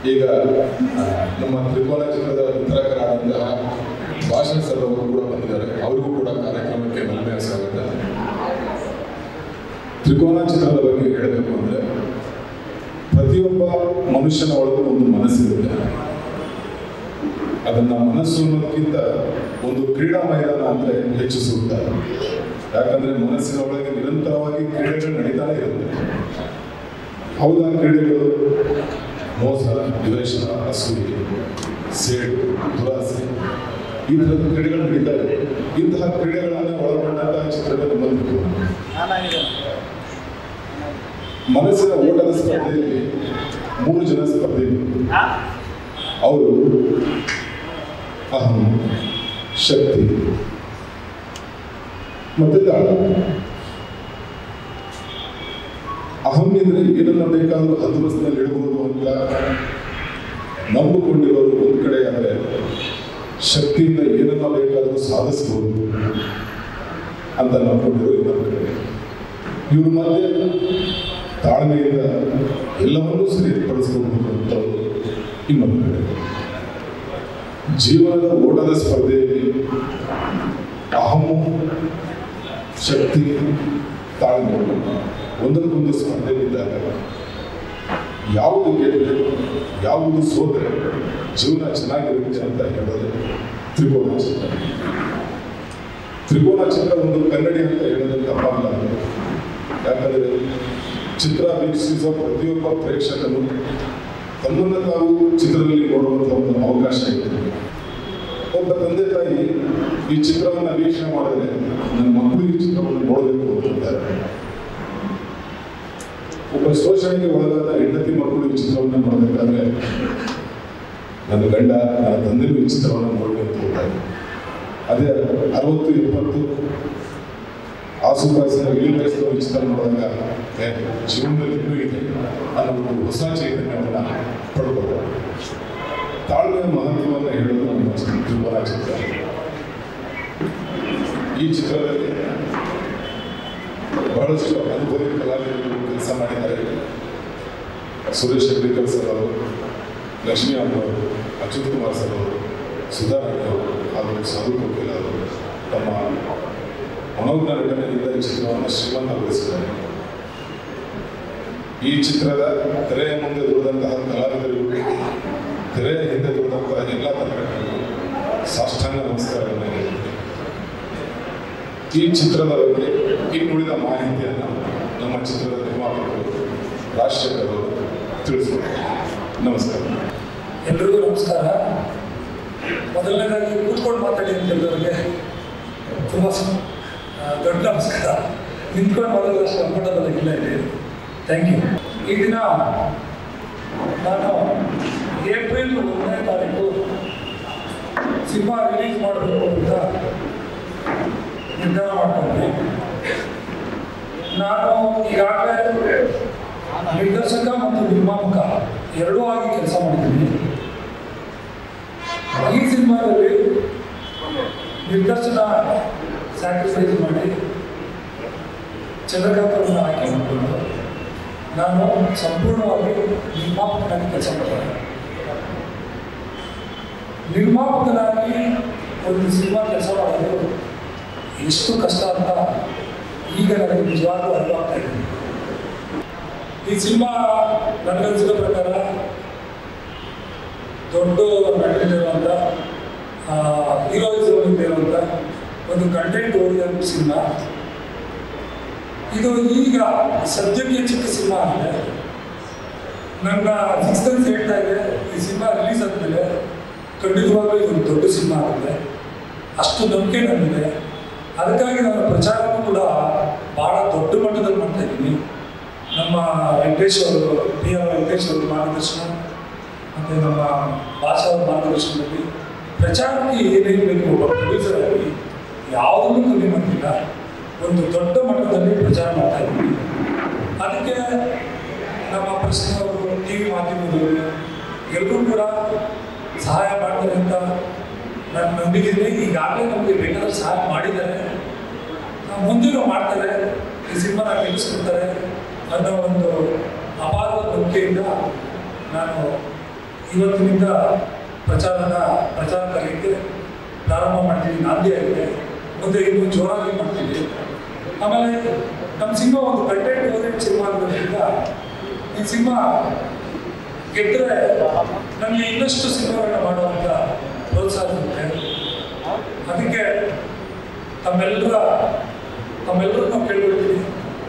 ಈಗ ಆ, ನಮ್ಮ ತ್ರಿಕೋನ ಚಿತ್ರದ ವಿತರಕರಾದಂತಹ ಭಾಷಣ ಸರ್ ಅವರು ಕೂಡ ಬಂದಿದ್ದಾರೆ ಅವರಿಗೂ ಕೂಡ ಕಾರ್ಯಕ್ರಮಕ್ಕೆ ಮೊದಲನೇ ಸ್ವಾಗತ ತ್ರಿಕೋನ ಚಿತ್ರದ ಬಗ್ಗೆ ಹೇಳಬೇಕು ಅಂದ್ರೆ ಪ್ರತಿಯೊಬ್ಬ ಮನುಷ್ಯನ ಒಳಗೂ ಒಂದು ಮನಸ್ಸಿರುತ್ತೆ ಅದನ್ನ ಮನಸ್ಸು ಅನ್ನೋದಕ್ಕಿಂತ ಒಂದು ಕ್ರೀಡಾ ಮೈದಾನ ಅಂದ್ರೆ ಹೆಚ್ಚು ಸೂಕ್ತ ಯಾಕಂದ್ರೆ ಮನಸ್ಸಿನ ಒಳಗೆ ನಿರಂತರವಾಗಿ ಕ್ರೀಡೆಗಳು ನಡೀತಾನೆ ಇರುತ್ತೆ ಹೌದಾ ಕ್ರೀಡೆಗಳು ಮೋಸ ದ್ವೇಷ ಅಸೂಯೆ ಸೇಡು ದುರಾಸೆ ಈ ಥರದ ಕ್ರೀಡೆಗಳು ನಡೀತಾ ಇದೆ ಇಂತಹ ಕ್ರೀಡೆಗಳನ್ನು ಒಳಗೊಂಡಂತಹ ಚಿತ್ರಗಳು ಬಂದಿತ್ತು ಮನಸ್ಸಿನ ಓಟದ ಸ್ಪರ್ಧೆಯಲ್ಲಿ ಮೂರು ಜನ ಸ್ಪರ್ಧೆಗಳು ಅವರು ಅಹಂ ಶಕ್ತಿ ಮತ್ತೆ ತಾಳ ಅಹಂ ಎಂದ್ರೆ ಏನನ್ನ ಬೇಕಾದರೂ ಹದ್ದುಬಸ್ನಲ್ಲಿ ಇಡಬಹುದು ಅಂತ ನಂಬಿಕೊಂಡಿರೋರು ಒಂದ್ ಕಡೆ ಆದರೆ ಶಕ್ತಿಯಿಂದ ಏನನ್ನ ಬೇಕಾದರೂ ಸಾಧಿಸಬಹುದು ಅಂತ ನಂಬಿಕೊಂಡಿರೋ ಇನ್ನೊಂದು ಕಡೆ ಇವ್ರ ಮಧ್ಯೆ ತಾಳ್ಮೆಯಿಂದ ಎಲ್ಲವನ್ನೂ ಸರಿಪಡಿಸಬಹುದು ಅಂತ ಇನ್ನೊಂದು ಕಡೆ ಜೀವನದ ಓಟದ ಸ್ಪರ್ಧೆಯಲ್ಲಿ ಅಹಮು ಶಕ್ತಿ ತಾಳ್ಮೆ ಒಂದಕ್ಕೊಂದು ಸ್ಪರ್ಧೆಯಲ್ಲಿದ್ದಾಗ ಯಾವುದು ಗೆದ್ದರೆ ಯಾವುದು ಸೋದರೆ ಜೀವನ ಚೆನ್ನಾಗಿರುತ್ತೆ ಅಂತ ಹೇಳೋದು ತ್ರಿಕೋನ ಚಿತ್ರ ತ್ರಿಕೋನ ಚಿತ್ರ ಒಂದು ಕನ್ನಡಿ ಅಂತ ಹೇಳೋದು ತಪ್ಪಲ್ಲ ಯಾಕಂದರೆ ಚಿತ್ರ ವೀಕ್ಷಿಸುವ ಪ್ರತಿಯೊಬ್ಬ ಪ್ರೇಕ್ಷಕನು ತಮ್ಮನ್ನು ತಾವು ಚಿತ್ರದಲ್ಲಿ ನೋಡುವಂಥ ಒಂದು ಅವಕಾಶ ಇದೆ ಒಬ್ಬ ತಂದೆ ತಾಯಿ ಈ ಚಿತ್ರವನ್ನು ವೀಕ್ಷಣೆ ಮಾಡಿದ್ರೆ ನನ್ನ ಮಕ್ಕಳು ಈ ಚಿತ್ರವನ್ನು ನೋಡಬೇಕು ಅಂತಾರೆ ಒಬ್ಬ ಶೋಷಣೆಗೆ ಒಳಗಾದ ಹೆಂಡತಿ ಮಕ್ಕಳು ಈ ಚಿತ್ರವನ್ನು ನೋಡಬೇಕಾದ್ರೆ ನನ್ನ ಗಂಡ ನನ್ನ ತಂದೆಗೂ ಈ ಚಿತ್ರವನ್ನು ನೋಡಬೇಕು ಅಂತಾರೆ ಅದೇ ಅರವತ್ತು ಇಪ್ಪತ್ತು ಆಸುಪಾಸಿನ ಇಳಿ ವಯಸ್ಸಿನ ಈ ಚಿತ್ರ ನೋಡಿದಾಗ ಏ, ಜೀವನದಲ್ಲಿ ಇನ್ನೂ ಇದೆ ಅನ್ನೋ ಒಂದು ಹೊಸ ಚೈತನ್ಯವನ್ನು ಪಡ್ಬೋದು ತಾಳ್ಮೆಯ ಮಹತ್ವವನ್ನು ಹೇಳೋದು ನಮ್ಮ ತ್ರಿಪುರ ಚಿತ್ರ ಈ ಚಿತ್ರದಲ್ಲಿ ಬಹಳಷ್ಟು ಅನುಭವಿ ಕಲಾವಿದರು ಕೆಲಸ ಮಾಡಿದ್ದಾರೆ ಸುರೇಶ್ ಹೆಗ್ಡಿಕರ್ ಸರ್ ಅವರು ಲಕ್ಷ್ಮೀ ಅಮ್ಮ ಅವರು ಅಚ್ಯುತ್ ಕುಮಾರ್ ಸರ್ ಅವರು ಸುಧಾರಾಣಿ ಅವರು ಹಾಗೂ ಸಾಧು ಕೋಕಿಲ್ ಅವರು ತಮ್ಮ ಮನೋಜ್ಞ ನಟನೆಯಿಂದ ಈ ಚಿತ್ರವನ್ನು ಶ್ರೀಮಂತಗೊಳಿಸಿದ್ದಾರೆ ಈ ಚಿತ್ರದ ತೆರೆಯ ಮುಂದೆ ದುಡಿದಂತಹ ಕಲಾವಿದರಿಗೂ ತೆರೆಯ ಹಿಂದೆ ದುಡಿದಂತಹ ಎಲ್ಲ ತಂಡಗಳಿಗೂ ಸಾಷ್ಟಾಂಗ ನಮಸ್ಕಾರಗಳನ್ನು ಹೇಳ್ತೀನಿ ಈ ಚಿತ್ರದ ಬಗ್ಗೆ ಇನ್ನುಳಿದ ಮಾಹಿತಿಯನ್ನು ನಮ್ಮ ಚಿತ್ರದ ನಿರ್ಮಾಪಕರು ರಾಜಶೇಖರ್ ಅವರು ತಿಳಿಸ್ಕೊಡ್ತಾರೆ ನಮಸ್ಕಾರ ಎಲ್ರಿಗೂ ನಮಸ್ಕಾರ ಮೊದಲನೇದಾಗಿ ಕೂತ್ಕೊಂಡು ಮಾತಾಡಿ ಅಂತ ಹೇಳಿದವರಿಗೆ ತುಂಬ ಸ- ಆ, ದೊಡ್ಡ ನಮಸ್ಕಾರ ನಿಂತ್ಕೊಂಡು ಮಾತಾಡೋದಷ್ಟು ಕಂಫರ್ಟಬಲ್ ಆಗಿಲ್ಲ ಇಲ್ಲಿ ಥ್ಯಾಂಕ್ ಯು ಈ ದಿನ ನಾನು ಏಪ್ರಿಲ್ ಒಂದನೇ ತಾರೀಕು ಸಿನಿಮಾ ರಿಲೀಸ್ ಮಾಡಬೇಕು ಅಂತ ನಿರ್ಧಾರ ಮಾಡ್ಕೊಂಡ್ವಿ ನಾನು ಈಗಾಗಲೇ ನಿರ್ದೇಶಕ ಮತ್ತು ನಿರ್ಮಾಪಕ ಎರಡೂ ಆಗಿ ಕೆಲಸ ಮಾಡಿದ್ದೀನಿ ಈ ಸಿನಿಮಾದಲ್ಲಿ ನಿರ್ದೇಶನ ಸ್ಯಾಕ್ರಿಫೈಸ್ ಮಾಡಿ ಚಂದ್ರಕಾಂತರನ್ನು ಆಯ್ಕೆ ಮಾಡಿಕೊಂಡು ನಾನು ಸಂಪೂರ್ಣವಾಗಿ ನಿರ್ಮಾಪಕನಾಗಿ ಕೆಲಸ ಮಾಡ್ತೇನೆ ನಿರ್ಮಾಪಕನಾಗಿ ಒಂದು ಸಿನಿಮಾ ಕೆಲಸ ಮಾಡೋದು ಎಷ್ಟು ಕಷ್ಟ ಅಂತ ಈಗ ನನಗೆ ನಿಜವಾಗ್ಲೂ ಅರಿವಾಗ್ತಾ ಇದೆ ಈ ಸಿನಿಮಾ ನನಗನ್ಸಿರೋ ಪ್ರಕಾರ ದೊಡ್ಡ ನಟರಿರುವಂಥ ಹೀರೋಯಿಸಮ್ ಇರುವಂಥ ಒಂದು ಕಂಟೆಂಟ್ ಓರಿಯಂಟ್ ಸಿನಿಮಾ ಇದು ಈಗ ಸದ್ಯಕ್ಕೆ ಚಿಕ್ಕ ಸಿನಿಮಾ ಆಗಿದೆ ನನ್ನ ಸಿಕ್ಸ್ ಹೇಳ್ತಾ ಇದೆ ಈ ಸಿನಿಮಾ ರಿಲೀಸ್ ಆದಮೇಲೆ ಖಂಡಿತವಾಗ್ಲೂ ಇದೊಂದು ದೊಡ್ಡ ಸಿನಿಮಾ ಆಗುತ್ತೆ ಅಷ್ಟು ನಂಬಿಕೆ ನನಗಿದೆ ಅದಕ್ಕಾಗಿ ನಾನು ಪ್ರಚಾರನೂ ಕೂಡ ಭಾಳ ದೊಡ್ಡ ಮಟ್ಟದಲ್ಲಿ ಮಾಡ್ತಾ ಇದ್ದೀನಿ ನಮ್ಮ ವೆಂಕಟೇಶ್ ಅವರು ಪಿ ಆರ್ ವೆಂಕಟೇಶ್ ಅವರ ಮಾರ್ಗದರ್ಶನ ಮತ್ತು ನಮ್ಮ ಭಾಷಾ ಅವರ ಮಾರ್ಗದರ್ಶನದಲ್ಲಿ ಪ್ರಚಾರಕ್ಕೆ ಏನೇನು ಬೇಕು ಒಬ್ಬ ಪ್ರೊಡ್ಯೂಸರ್ ಆಗಿ ಯಾವುದನ್ನು ಕಮ್ಮಿ ಮಾಡ್ತಿಲ್ಲ ಒಂದು ದೊಡ್ಡ ಮಟ್ಟದಲ್ಲಿ ಪ್ರಚಾರ ಮಾಡ್ತಾ ಇದ್ದೀನಿ ಅದಕ್ಕೆ ನಮ್ಮ ಪ್ರಶ್ನೆಯವರು ಟಿ ವಿ ಮಾಧ್ಯಮದವರು ಎಲ್ಲರೂ ಕೂಡ ಸಹಾಯ ಮಾಡ್ತಾರೆ ಅಂತ ನಾನು ನಂಬಿಕೆ ಇದೆ ಈಗಾಗಲೇ ನಮಗೆ ಬೇಕಾದ್ರೆ ಸಹಾಯ ಮಾಡಿದ್ದಾರೆ ಆ, ಮುಂದೆನೂ ಮಾಡ್ತಾರೆ ಈ ಸಿನಿಮಾನ ಗೆಲ್ಲಿಸ್ಕೊಡ್ತಾರೆ ಅನ್ನೋ ಒಂದು ಅಪಾರದ ನಂಬಿಕೆಯಿಂದ ನಾನು ಇವತ್ತಿನಿಂದ ಪ್ರಚಾರನ ಪ್ರಚಾರ ಕಾರ್ಯಕ್ಕೆ ಪ್ರಾರಂಭ ಮಾಡ್ತೀವಿ ನಾಂದಿ ಆಗಿದೆ ಮುಂದೆ ಇನ್ನೂ ಜೋರಾಗಿ ಮಾಡ್ತೀವಿ ಆಮೇಲೆ ನಮ್ಮ ಸಿನಿಮಾ ಒಂದು ಕಂಟೆಂಟ್ ಓರಿಯೆಂಟ್ ಸಿನಿಮಾ ಆಗಿರೋದ್ರಿಂದ ಈ ಸಿನಿಮಾ ಗೆದ್ದರೆ ನನಗೆ ಇನ್ನಷ್ಟು ಸಿನಿಮಾಗಳನ್ನ ಮಾಡುವಂಥ ಪ್ರೋತ್ಸಾಹ ಇರುತ್ತೆ ಅದಕ್ಕೆ ತಮ್ಮೆಲ್ಲರ ತಮ್ಮೆಲ್ಲರೂ ನಾವು ಕೇಳ್ಕೊಳ್ತೀವಿ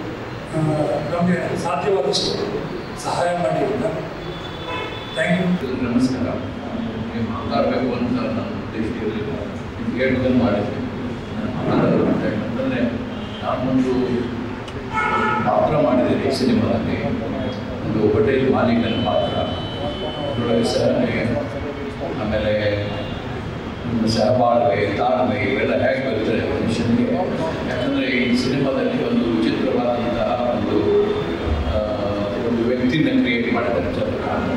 ನಮಗೆ ಸಾಧ್ಯವಾದಷ್ಟು ಸಹಾಯ ಮಾಡಿ ಅಂತ ಥ್ಯಾಂಕ್ ಯು ನಮಸ್ಕಾರ ನೀವು ಮಾತಾಡಬೇಕು ಅಂತ ನನ್ನ ಉದ್ದೇಶ ಇರಲಿಲ್ಲ ನೀವು ಹೇಳೋದನ್ನು ಮಾಡಿದ್ವಿ ನಾನು ಮಾತಾಡೋದು ಅಂತ ಯಾಕಂತಂದರೆ ನಾನೊಂದು ಪಾತ್ರ ಮಾಡಿದ್ದೇನೆ ಈ ಸಿನಿಮಾದಲ್ಲಿ ಒಂದು ಹೋಟೆಲ್ ಮಾಲೀಕನ ಪಾತ್ರ ಅದರೊಳಗೆ ಸಹನೆ ಆಮೇಲೆ ನಮ್ಮ ಸಹಬಾಳ್ವೆ ತಾಳ್ಮೆ ಇವೆಲ್ಲ ಹೇಗೆ ಬರ್ತದೆ ಮನುಷ್ಯನಿಗೆ ಯಾಕಂದರೆ ಈ ಸಿನಿಮಾದಲ್ಲಿ ಒಂದು ವಿಚಿತ್ರವಾದಂತಹ ಒಂದು ಆ, ಒಂದು ವ್ಯಕ್ತಿನ ಕ್ರಿಯೇಟ್ ಮಾಡಿದ್ದಾರೆ ಚಂದ್ರಕಾಂತ್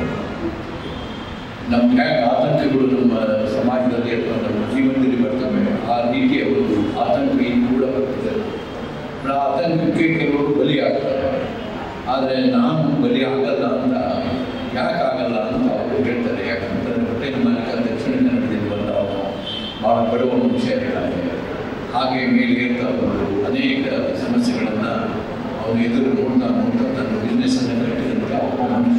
ನಮ್ಗೆ ಹೇಗೆ ಆತಂಕಗಳು ನಮ್ಮ ಸಮಾಜದಲ್ಲಿ ಅಥವಾ ನಮ್ಮ ಜೀವನದಲ್ಲಿ ಬರ್ತವೆ ಆ ರೀತಿಯ ಒಂದು ಆತಂಕ ಇಲ್ಲಿ ಕೂಡ ಬರ್ತದೆ ಆ ಆತಂಕಕ್ಕೆ ಕೆಲವರು ಬಲಿಯಾಗ್ತಾರೆ ಆದರೆ ನಾನು ಬಲಿ ಆಗಲ್ಲ ಅಂತ ಯಾಕೆ ಆಗಲ್ಲ ಅಂತ ಅವರು ಹೇಳ್ತಾರೆ ಯಾಕಂತಂದರೆ ಹೋಟೆಲ್ ಮಾಲೀಕ ದಕ್ಷಿಣ ಕನ್ನಡದಲ್ಲಿ ಬಂದ ಅವನು ಭಾಳ ಬಡವ ಮನುಷ್ಯ ಇರ್ತಾನೆ ಹಾಗೆ ಮೇಲೆ ಏರ್ತಾ ಬಂದು ಅನೇಕ ಸಮಸ್ಯೆಗಳನ್ನು ಅವನು ಎದುರು ನೋಡ್ತಾ ನೋಡ್ತಾ ತನ್ನ ಬಿಸ್ನೆಸ್ಸನ್ನು ಕಟ್ಟಿದಂಥ ಒಬ್ಬ ಮನುಷ್ಯ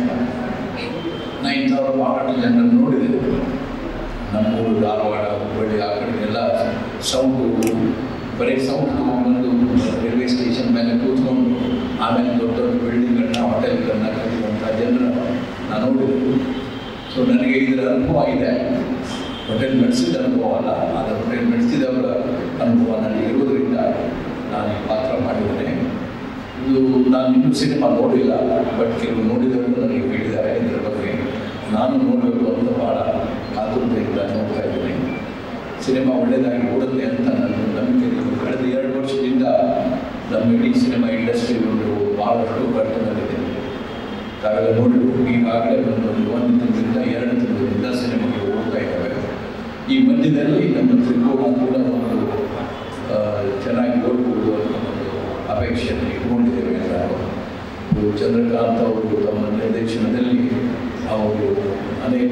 ನಾ ಇಂಥವ್ರು ಬಹಳಷ್ಟು ಜನರನ್ನು ನೋಡಿದೆ ನಮ್ಮೂರು ಧಾರವಾಡ ಹುಬ್ಬಳ್ಳಿ ಆ ಕಡೆ ಎಲ್ಲ ಸೌಂಡು ಬರೀ ಸೌಂಡ್ ತೊಗೊಂಡ್ಬಂದು ರೈಲ್ವೆ ಸ್ಟೇಷನ್ ಮೇಲೆ ಕೂತ್ಕೊಂಡು ಆಮೇಲೆ ದೊಡ್ಡ ದೊಡ್ಡ ಬಿಲ್ಡಿಂಗ್ಗಳನ್ನ ಹೋಟೆಲ್ಗಳನ್ನ ಕಟ್ಟಿದಂಥ ಜನರ ನಾನು ನೋಡಿದೆ ಸೊ ನನಗೆ ಇದರ ಅನುಭವ ಇದೆ ಹೋಟೆಲ್ ನಡೆಸಿದ ಅನುಭವ ಅಲ್ಲ ಆದರೆ ಹೋಟೆಲ್ ನಡೆಸಿದವರ ಅನುಭವ ನನಗೆ ಇರುವುದರಿಂದ ನಾನು ಈ ಪಾತ್ರ ಮಾಡಿದ್ದೇನೆ ಇದು ನಾನು ಇನ್ನೂ ಸಿನಿಮಾ ನೋಡಿಲ್ಲ ಬಟ್ ಕೆಲವು ನೋಡಿದವರು ನನಗೆ ಹೇಳಿದ್ದಾರೆ ಇದರ ಬಗ್ಗೆ ನಾನು ನೋಡಬೇಕು ಅಂತ ಭಾಳ ಕಾತುರತೆಯಿಂದ ನೋಡ್ತಾ ಇದ್ದೀನಿ ಸಿನಿಮಾ ಒಳ್ಳೆಯದಾಗಿ ಓಡುತ್ತೆ ಅಂತ ನನ್ನ ನಂಬಿಕೆ ಇದೆ. ಕಳೆದ ಎರಡು ವರ್ಷದಿಂದ ನಮ್ಮ ಇಡೀ ಸಿನಿಮಾ ಇಂಡಸ್ಟ್ರಿ ಒಂದು ಭಾಳಷ್ಟು ಕಟ್ಟಡದಲ್ಲಿದೆ ತಾವೆಲ್ಲ ನೋಡಿದ್ರು ಈಗಾಗಲೇ ಒಂದು ಒಂದು ತಿಂಗಳಿಂದ ಎರಡು ತಿಂಗಳಿಂದ ಸಿನಿಮಾಗಳು ಓಡ್ತಾ ಇದ್ದಾವೆ ಈ ಮಧ್ಯದಲ್ಲಿ ನಮ್ಮ ತ್ರಿಕೋನ ಕೂಡ ಒಂದು ಆ, ಚೆನ್ನಾಗಿ ಓಡ್ಬೋದು ಅನ್ನೋ ಒಂದು ಅಪೇಕ್ಷೆಯನ್ನು ಇಟ್ಕೊಂಡಿದ್ದೇವೆ ನಾವು ಇದು ಚಂದ್ರಕಾಂತ್ ಅವರು ತಮ್ಮ ನಿರ್ದೇಶನದಲ್ಲಿ ಅವರು ಅನೇಕ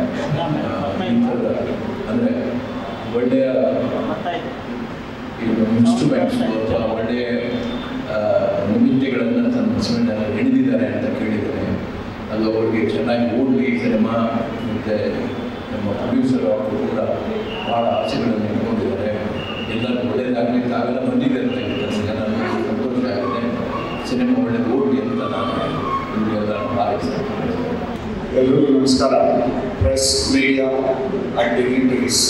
ಆ, ಈ ಥರದ ಅಂದರೆ ಒಳ್ಳೆಯ ಇದು ಇನ್ಸ್ಟ್ರೂಮೆಂಟ್ಸ್ ಅಥವಾ ಒಳ್ಳೆಯ ಆ, ನಿಮಿತ್ತೆಗಳನ್ನು ತನ್ನ ಹಸ್ಬೆಂಡನ್ನು ಹಿಡಿದಿದ್ದಾರೆ ಅಂತ ಕೇಳಿದ್ದೇನೆ ಅದು ಅವರಿಗೆ ಚೆನ್ನಾಗಿ ಓಡಲಿ ಸಿನಿಮಾ ಮತ್ತು ನಮ್ಮ ಪ್ರೊಡ್ಯೂಸರ್ ಅವರು ಕೂಡ ಭಾಳ ಆಸೆಗಳನ್ನು ಇಟ್ಕೊಂಡಿದ್ದಾರೆ ಎಲ್ಲರೂ ಒಳ್ಳೆಯದಾಗಲಿ ತಾವೆಲ್ಲ ಬಂದಿದ್ದಾರೆ ಅಂತ ಹೇಳಿದ್ದಾರೆ ನನಗೆ ಸಂತೋಷ ಆಗಿದೆ ಸಿನಿಮಾ ಒಳ್ಳೆಯದು ಓಡಲಿ ಅಂತ ನಾನು ನಿಮಗೆಲ್ಲ ಹಾರೈಸ್ತೇನೆ ಎಲ್ರಿಗೂ ನಮಸ್ಕಾರ ಪ್ರೆಸ್ ಮೀಡಿಯಾ ಆ್ಯಂಡ್ ಡಿಗ್ನಿಟರೀಸ್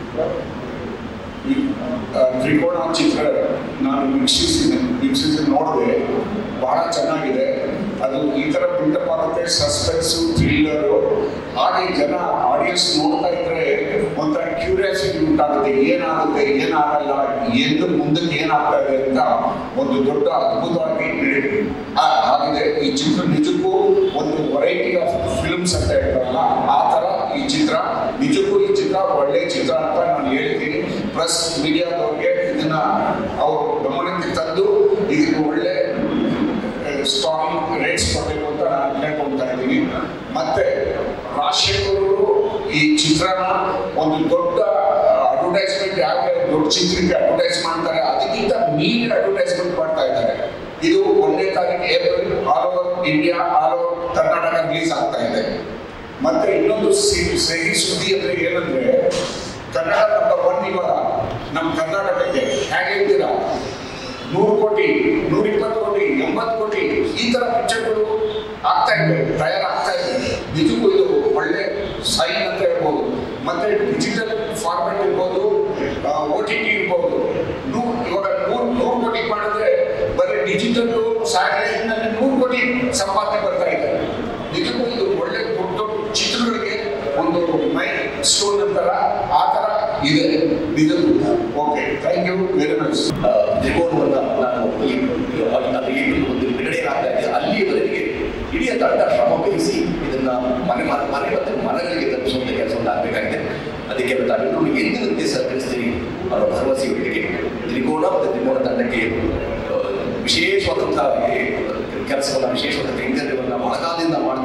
ಈ ಆ, ತ್ರಿಕೋಣ ಚಿತ್ರ ನಾನು ವೀಕ್ಷಿಸಿದೆ ವೀಕ್ಷಿಸಿ ನೋಡಿದೆ ಬಹಳ ಚೆನ್ನಾಗಿದೆ ಅದು ಈ ಥರ ಬಿಲ್ಡಪ್ ಆಗುತ್ತೆ ಸಸ್ಪೆನ್ಸು ಥ್ರಿಲ್ಲರು ಹಾಗೆ ಜನ ಆಡಿಯನ್ಸ್ ನೋಡ್ತಾ ಇದ್ರೆ ಒಂಥರ ಕ್ಯೂರಿಯಾಸಿಟಿ ಉಂಟಾಗುತ್ತೆ ಏನಾಗುತ್ತೆ ಏನಾಗಲ್ಲ ಎಂದು ಮುಂದಕ್ಕೆ ಏನಾಗ್ತಾ ಇದೆ ಅಂತ ಒಂದು ದೊಡ್ಡ ಅದ್ಭುತವಾಗಿ ನಡೆ- ಆ- ಆಗಿದೆ ಈ ಚಿತ್ರ ನಿಜಕ್ಕೂ ಒಂದು ವೆರೈಟಿ ಆಫ್ ಫಿಲ್ಮ್ಸ್ ಅಂತ ಹೇಳ್ತಾರಲ್ಲ ಆ ಥರ ಈ ಚಿತ್ರ ನಿಜಕ್ಕೂ ಈ ಚಿತ್ರ ಒಳ್ಳೆ ಚಿತ್ರ ಅಂತ ನಾನು ಹೇಳ್ತೀನಿ ಪ್ರೆಸ್ ಮೀಡಿಯಾದವ್ರಿಗೆ ಇದನ್ನ ಅವರು ಗಮನಕ್ಕೆ ತಂದು ಇದಕ್ಕೆ ಒಳ್ಳೆ ಸ್ಟ್ರಾಂಗ್ ರೇಟ್ಸ್ ಕೊಡಬೇಕು ಅಂತ ನಾನು ಕೇಳ್ಕೊಳ್ತಾ ಇದ್ದೀನಿ ಮತ್ತೆ ರಾಜಶೇಖರ್ ಅವರು ಈ ಚಿತ್ರನ ಒಂದು ದೊಡ್ಡ ಅಡ್ವರ್ಟೈಸ್ಮೆಂಟ್ ಯಾಕೆ ದೊಡ್ಡ ಚಿತ್ರಕ್ಕೆ ಅಡ್ವರ್ಟೈಸ್ ಮಾಡ್ತಾರೆ ಅದಕ್ಕಿಂತ ಮೀರಿ ಅಡ್ವರ್ಟೈಸ್ಮೆಂಟ್ ಮಾಡ್ತಾ ಇದ್ದಾರೆ ಇದು ಒಂದನೇ ತಾರೀಕು April all over India all over Karnataka release ಆಗ್ತಾ ಇದೆ ಮತ್ತೆ ಇನ್ನೊಂದು ಸಿ- ಸಿಹಿ ಸುದ್ದಿ ಅಂದ್ರೆ ಏನಂದ್ರೆ ಕನ್ನಡ ನಂಬರ್ ಒನ್ ಇವಾಗ ನಮ್ಮ ಕರ್ನಾಟಕಕ್ಕೆ ಹೇಗೆ ಹೇಳ್ತೀರಾ ನೂರು ಕೋಟಿ ನೂರ ಇಪ್ಪತ್ತು ಕೋಟಿ ಎಂಬತ್ತು ಕೋಟಿ ಈ ತರ ಪಿಕ್ಚರ್ಗಳು ಆಗ್ತಾ ಇವೆ ತಯಾರಾಗ್ತಾ ಇದೆ ನಿಜಕ್ಕೂ ಇದು ಒಳ್ಳೆ ಸೈನ್ ಅಂತ ಹೇಳ್ಬೋದು ಮತ್ತೆ ಡಿಜಿಟಲ್ ಫಾರ್ಮೆಟ್ ಇರ್ಬೋದು ಓ ಟಿ ಟಿ ಇರ್ಬೋದು ನೂ ಇವಾಗ ನೂರು ನೂರು ಕೋಟಿ ಮಾಡಿದ್ರೆ ಬರೀ ಡಿಜಿಟಲ್ ಸ್ಯಾಟಲೈಟ್ ನಲ್ಲಿ ನೂರು ಕೋಟಿ ಸಂಪಾದನೆ ಬರ್ತಾ ಇದೆ ನಿಜಕ್ಕೂ ಇದು ಒಳ್ಳೆ ದೊಡ್ಡ ದೊಡ್ಡ ಚಿತ್ರಗಳಿಗೆ ಒಂದು ಮೈ ಸ್ಟೋನ್ ಅಂತಾರ ಆ ತರ ಇದೆ ನಿಜಕ್ಕೂ okay thank you very much ತ್ರಿಕೋನವನ್ನು ನಾನು ಈ ಅದು ಏಪ್ರಿಲ್ ಒಂದು ಬಿಡುಗಡೆ ಆಗ್ತಾ ಇದೆ ಅಲ್ಲಿಯವರೆಗೆ ಇಡೀ ತಂಡ ಶ್ರಮ ವಹಿಸಿ ಇದನ್ನ ಮನೆ ಮನೆ ಮನೆ ಮತ್ತು ಮನೆಗಳಿಗೆ ತಲುಪಿಸುವಂಥ ಕೆಲಸವನ್ನು ಆಗಬೇಕಾಗಿದೆ ಅದಕ್ಕೆ ತಾವೆಲ್ಲರೂ ಎಂದಿನಂತೆ ಸಹಕರಿಸ್ತೀರಿ ಅನ್ನೋ ಭರವಸೆ ಇವರಿಗೆ ತ್ರಿಕೋನ ಮತ್ತು ತ್ರಿಕೋನ ತಂಡಕ್ಕೆ ಆ, ವಿಶೇಷವಾದಂತಹ ಕೆಲಸವನ್ನು ವಿಶೇಷವಾದ ಕೈಂಕರ್ಯವನ್ನು ಮೊಳಗಾಲದಿಂದ ಮಾಡ್ತಾ ಅದನ್ನು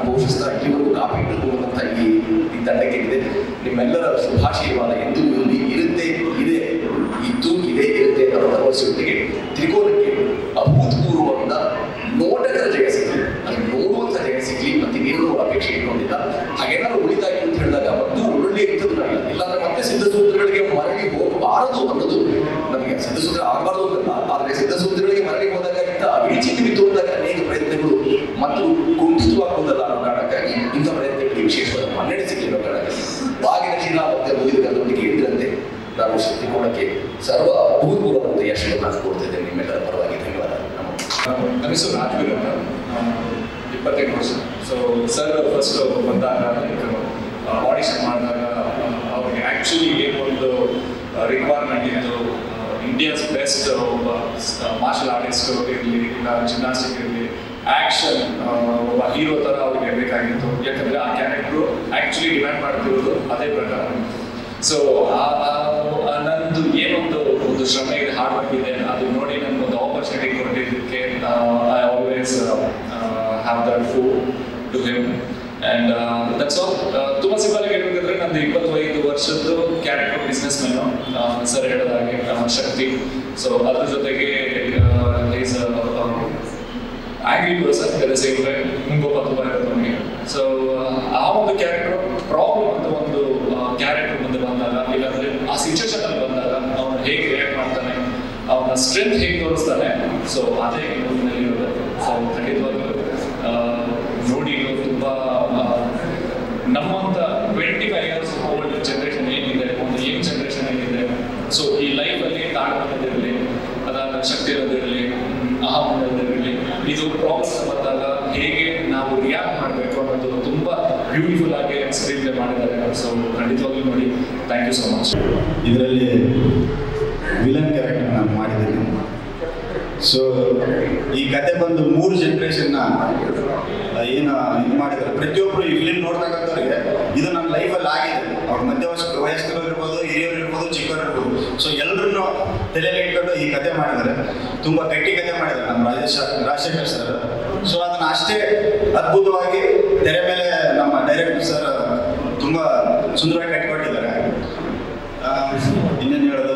ಪೋಷಿಸ್ತಾ ಇಲ್ಲಿವರೆಗೂ ಕಾಪಿ ಇಟ್ಟುಕೊಳ್ಳುವಂಥ ಈ ಈ ತಂಡಕ್ಕೆ ಇದೆ ನಿಮ್ಮೆಲ್ಲರ ಶುಭಾಶಯವಾದ ಎಂದಿಗೂ ಇಲ್ಲಿ ಇರುತ್ತೆ ಇದೆ ಇದ್ದು ಇದೆ ಇರುತ್ತೆ ಅನ್ನೋ ಭರವಸೆಯೊಟ್ಟಿಗೆ ತ್ರಿಕೋನಕ್ಕೆ ಅಭೂತಪೂರ್ವವಾದ ನೋಟಕರ ಜಯ ಸಿಗಲಿ ಅಲ್ಲಿ ನೋಡುವಂಥ ಜಯ ಸಿಗಲಿ ಮತ್ತೆ ಇನ್ನೇನು ಅಪೇಕ್ಷೆ ಇಟ್ಕೊಂಡಿಲ್ಲ ಹಾಗೇನಾದ್ರು ಉಳಿತಾಯಿ ಅಂತ ಹೇಳಿದಾಗ ಮತ್ತು ಒಳ್ಳೊಳ್ಳೆ ಇರ್ತದಲ್ಲ ಇಲ್ಲಾಂದ್ರೆ ಮತ್ತೆ ಸಿದ್ಧಸೂತ್ರಗಳಿಗೆ ಮರಳಿ ಹೋಗಬಾರದು ಅನ್ನೋದು ನಮಗೆ ಸಿದ್ಧಸೂತ್ರ ಆಗಬಾರದು ಅಂತಲ್ಲ ಆದರೆ ಸಿದ್ಧಸೂತ್ರಗಳಿಗೆ ಮರಳಿ ಹೋದಾಗ ಇಂಥ ಅಭಿರುಚಿ ಬಿದ್ದು ಹೋದಾಗ ಅನೇಕ ಪ್ರಯತ್ನಗಳು ಮತ್ತು ಕುಂಠಿತವಾಗುವುದಲ್ಲ ಅನ್ನೋ ಕಾರಣಕ್ಕಾಗಿ ಇಂಥ ಪ್ರಯತ್ನಗಳಿಗೆ ವಿಶೇಷವಾದ ಮನ್ನಣೆ ಸಿಗಲಿ ಅನ್ನೋ ಕಾರಣಕ್ಕಾಗಿ ಬಾಗಿನ ಚೀಲ ಮತ್ತೆ ಮುಗಿದ ಕಲ್ಲೊಟ್ಟಿಗೆ ಇದ್ದಂತೆ ನಾನು ತ್ರಿಕೋಣಕ್ಕೆ ಸರ್ವ ಅಭೂತಪೂರ್ವವಾದ ಯಶಸ್ಸನ್ನು ನಾನು ಕೊಡ್ತಿದ್ದೇನೆ ನಿಮ್ಮೆಲ್ಲರ ಪರವಾಗಿ ಧನ್ಯವಾದ ನಮಸ್ಕಾರ ನನ್ನ ಹೆಸರು ರಾಜ್ವೀರ್ ಅಂತ ಇಪ್ಪತ್ತೆಂಟು ವರ್ಷ ಸೊ ಸರ್ ಫಸ್ಟ್ ಬಂದಾಗ ಆಡಿಷನ್ ಮಾಡಿದಾಗ ಅವ್ರಿಗೆ ಆ್ಯಕ್ಚುಲಿ ಏನೊಂದು ರಿಕ್ವೈರ್ಮೆಂಟ್ ಇತ್ತು ಇಂಡಿಯಾಸ್ ಬೆಸ್ಟ್ ಒಬ್ಬ ಮಾರ್ಷಲ್ ಆರ್ಟಿಸ್ಟ್ ಇರಲಿ ಇಲ್ಲ ಜಿಮ್ನಾಸ್ಟಿಕ್ ಇರಲಿ ಆ್ಯಕ್ಷನ್ ಒಬ್ಬ ಹೀರೋ ಥರ ಅವ್ರಿಗೆ ಬೇಕಾಗಿತ್ತು ಯಾಕಂದರೆ ಆ ಕ್ಯಾರೆಕ್ಟ್ರು ಆ್ಯಕ್ಚುಲಿ ಡಿಮ್ಯಾಂಡ್ ಮಾಡ್ತಿರೋದು ಅದೇ ಪ್ರಕಾರ ಸೊ ನಂದು ಏನೊಂದು ಒಂದು ಶ್ರಮ ಇದೆ ಹಾರ್ಡ್ ವರ್ಕ್ ಇದೆ ಅದು ನೋಡಿ ನನಗೊಂದು ಆಪರ್ಚುನಿಟಿ ಕೊಟ್ಟಿದ್ದಕ್ಕೆ I always have that few to him and that's all ತುಂಬ ಸಿಂಪಲ್ ಆಗಿ ಹೇಳ್ಬೇಕಂದ್ರೆ ನಂದು ಇಪ್ಪತ್ತೈದು ವರ್ಷದ್ದು ಕ್ಯಾರೆಕ್ಟರ್ ಬಿಸ್ನೆಸ್ ಮೆನು ಸರ್ ಹೇಳೋದಾಗೆ ಆ, ಶಕ್ತಿ ಸೊ ಅದ್ರ ಜೊತೆಗೆ is angry person at the same time ಮುಂಗೋಪ ತುಂಬ ಇರುತ್ತೆ ನಮಗೆ ಸೊ ಆ ಒಂದು ಕ್ಯಾರೆಕ್ಟರ್ ಪ್ರಾಬ್ಲಮ್ ಅಂತ ಒಂದು ಕ್ಯಾರೆಕ್ಟರ್ ಮುಂದೆ ಬಂದಾಗ ಇಲ್ಲಾಂದ್ರೆ ಆ ಸಿಚುವೇಶನ್ ಅಲ್ಲಿ ಬಂದಾಗ ಅವನು ಹೇಗೆ ರಿಯಾಕ್ಟ್ ಮಾಡ್ತಾನೆ ಅವನ ಸ್ಟ್ರೆಂತ್ ಹೇಗೆ ತೋರಿಸ್ತಾನೆ ಸೊ ಅದೇ ಮೂವಿನಲ್ಲಿ ಇರೋದು ಸೊ ಖಂಡಿತವಾಗ್ಲೂ ಆ, ನೋಡಿ ಇದು ತುಂಬ ಆ, ನಮ್ಮಂತ twenty five years old generation ಏನಿದೆ ಒಂದು ಯಂಗ್ ಜನ್ರೇಷನ್ ಏನಿದೆ ಸೊ ಈ ಲೈಫಲ್ಲಿ ತಾಳ್ಮೆದಿರಲಿ ಅದಾದ ಶಕ್ತಿ ಇರೋದಿರಲಿ ಅಹಂ ಅನ್ನೋದಿರಲಿ ಇದು ಪ್ರಾಬ್ಲಮ್ಸ್ ಬಂದಾಗ ಹೇಗೆ ನಾವು ರಿಯಾಕ್ಟ್ ಮಾಡಬೇಕು ಅನ್ನೋದು ತುಂಬ ಬ್ಯೂಟಿಫುಲ್ ಆಗಿ ಸ್ಕ್ರೀನ್ ಪ್ಲೇ ಮಾಡಿದ್ದಾರೆ ಸೊ ಖಂಡಿತವಾಗ್ಲೂ ನೋಡಿ ಥ್ಯಾಂಕ್ ಯು ಸೊ ಮಚ್ ಇದರಲ್ಲಿ ವಿಲನ್ ಕ್ಯಾರೆಕ್ಟರ್ ನಾನು ಮಾಡಿದ್ದೀನಿ ಸೊ ಈ ಕತೆ ಬಂದು ಮೂರು ಜನ್ರೇಷನ್ನ ಏನು ಇದು ಮಾಡಿದ್ದಾರೆ ಪ್ರತಿಯೊಬ್ಬರು ಈ ಫಿಲಿಮ್ ನೋಡ್ತಕ್ಕಂಥವ್ರಿಗೆ ಇದು ನನ್ನ ಲೈಫಲ್ಲಿ ಆಗಿದೆ ಅವ್ರ ಮಧ್ಯ ವಯಸ್ಕ ವಯಸ್ಕರು ಇರ್ಬೋದು ಹಿರಿಯರು ಇರ್ಬೋದು ಚಿಕ್ಕವರು ಇರ್ಬೋದು ಸೊ ಎಲ್ಲರನ್ನು ತಲೆಯಲ್ಲಿ ಇಟ್ಕೊಂಡು ಈ ಕತೆ ಮಾಡಿದ್ದಾರೆ ತುಂಬ ಗಟ್ಟಿ ಕತೆ ಮಾಡಿದ್ದಾರೆ ನಮ್ಮ ರಾಜೇಶ್ ರಾಜಶೇಖರ್ ಸರ್ ಸೊ ಅದನ್ನು ಅಷ್ಟೇ ಅದ್ಭುತವಾಗಿ ತೆರೆ ಮೇಲೆ ನಮ್ಮ ಡೈರೆಕ್ಟರ್ ಸರ್ ತುಂಬ ಸುಂದರವಾಗಿ ಕಟ್ಟಿಕೊಟ್ಟಿದ್ದಾರೆ ಆ, ಇನ್ನೇನು ಹೇಳೋದು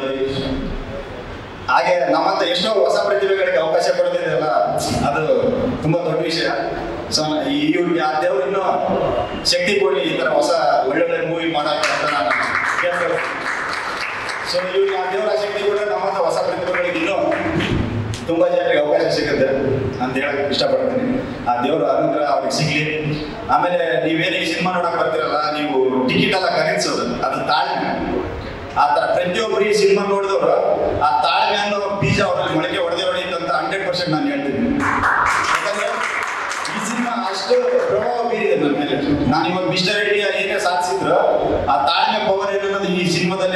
ಹಾಗೆ ನಮ್ಮಂತ ಎಷ್ಟೋ ಹೊಸ ಪ್ರತಿಭೆಗಳಿಗೆ ಅವಕಾಶ ಕೊಡೋದಿದೆಯಲ್ಲ ಅದು ತುಂಬಾ ದೊಡ್ಡ ವಿಷಯ ಸೊ ಈ ಇವ್ರಿಗೆ ಆ ದೇವ್ರು ಇನ್ನೂ ಶಕ್ತಿ ಕೊಡಿ ಈ ತರ ಹೊಸ ಒಳ್ಳೊಳ್ಳೆ ಮೂವಿ ಮಾಡೋಕೆ ಅಂತ ನಾನು ಕೇಳ್ಕೊಳ್ತೀನಿ ಸೊ ಇವ್ರಿಗೆ ಆ ದೇವರ ಶಕ್ತಿ ಕೊಟ್ಟರೆ ನಮ್ಮಂತ ಹೊಸ ಪ್ರತಿಭೆಗಳಿಗೆ ಇನ್ನೂ ತುಂಬಾ ಜನರಿಗೆ ಅವಕಾಶ ಸಿಗುತ್ತೆ ಅಂತ ಹೇಳಕ್ ಇಷ್ಟಪಡ್ತೀನಿ ಆ ದೇವರ ಅನುಗ್ರಹ ಅವ್ರಿಗೆ ಸಿಗ್ಲಿ ಆಮೇಲೆ ನೀವೇನು ಈ ಸಿನಿಮಾ ನೋಡಕ್ ಬರ್ತೀರಲ್ಲ ನೀವು ಟಿಕೆಟ್ ಎಲ್ಲ ಖರೀದಿಸೋದು ಅದು ತಾಳ್ಮೆ ಆ ತರ ಪ್ರತಿಯೊಬ್ಬರು ಈ ಸಿನಿಮಾ ನೋಡಿದವರು ಆ ತಾಳ್ಮೆ ಅನ್ನೋ ಬೀಜ ಅವರಲ್ಲಿ ಮೊಳಕೆ ಹೊಡೆದೇ ಹೊಡೆಯುತ್ತೆ ಅಂತ ಹಂಡ್ರೆಡ್ ಪರ್ಸೆಂಟ್ ನಾನು ಹೇಳ್ತೀನಿ ಯಾಕಂದ್ರೆ ಈ ಸಿನಿಮಾ ಅಷ್ಟು ಪ್ರಭಾವ ಬೀರಿದೆ ನನ್ನ ಮೇಲೆ ನಾನು ಇವಾಗ ಮಿಸ್ಟರ್ ಇಂಡಿಯಾ ಏನೇ ಸಾಧಿಸಿದ್ರು ಆ ತಾಳ್ಮೆ ಪವರ್ ಏನನ್ನೋದು ಈ ಸಿನಿಮಾದಲ್ಲಿ